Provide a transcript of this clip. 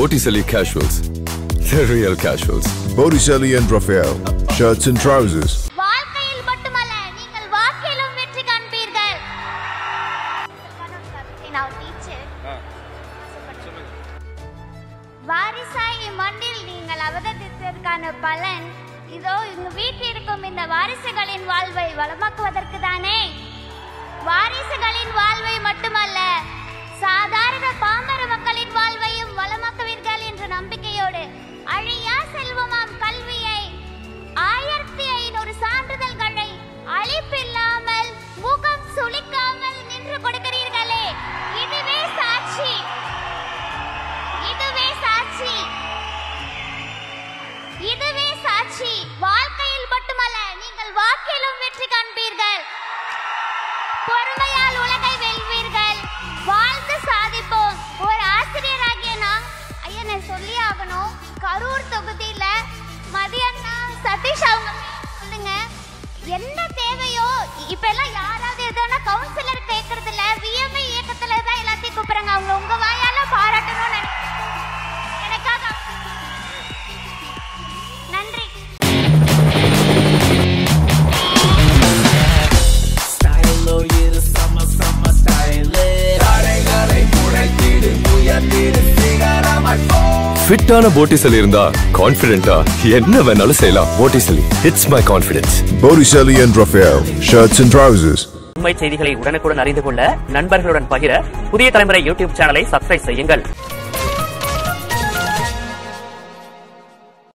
Botticelli Casuals. The real casuals. Botticelli and Raphael, shirts and trousers. வாழ்க்கையில் மட்டுமல்ல நீங்கள் வாழ்க்கையிலும் வெற்றி காண்பீர்கள் நான் டீச்சர் வாரிசாய் மண்ணில் நீங்கள் அவதரித்ததற்கான பலன் இதோ இங்கு வீட்டில் இருக்கும் இந்த வாரிசுகளின் வாழ்வை வளமாக்குவதற்கு தானே வாரிசுகளின் வாழ்வை மட்டுமல்ல சாதாரண பாமர மக்களின் வாழ்வையும் வளமாக்குவீர்கள் என்ற நம்பிக்கையோடு அழியா செல்வமாம் கல்வியை ஆயிரத்தி ஐநூறு சான்றிதழ்களை அழிப்பில்லாமல் முகம் சுளிக்காமல் நின்று கொடுக்கிறீர்களே இதுவே சாட்சி இதுவே சாட்சி இதுவே சாட்சி வாழ்க்கையில் மட்டுமல்ல நீங்கள் வாக்கிலும் வெற்றி காண்பீர்கள் பொறுமையால் உலகை வெல்வீர்கள் வாழ்ந்து சாதிப்போம் ஒரு ஆசிரியராகிய நான் ஐயா நான் சொல்லி ஆகணும் கரூர் தொகுதியில மதியண்ணா சதீஷ் அவங்க சொல்லுங்க என்ன தேவையோ இப்ப எல்லாம் யாராவது எதனா கவுன்சிலர் கேட்கறது இல்ல விஎம்ஐ இயக்கத்துல தான் எல்லாத்தையும் கூப்பிடுறாங்க அவங்க உங்க வாயால பாராட்டணும்னு நினைக்கிறேன். எனக்காக நன்றி ஸ்டைலோ இது சம்ம சம்ம ஸ்டைலு தடைகளை குறைத்திடு உயர்த்திடு சிகரமாய் போ ஃபிட்டான போட்டிசலி இருந்தா கான்ஃபிடென்ட்டா என்ன வேணாலும் செய்யலாம் Botticelli it's my confidence Botticelli and Raphael, shirts and trousers. உண்மை செய்திகளை உடனுக்குடன் அறிந்து கொள்ள நண்பர்களுடன் பகிர புதிய தலைமுறை யூடியூப் சேனலை சப்ஸ்கிரைப் செய்யுங்கள்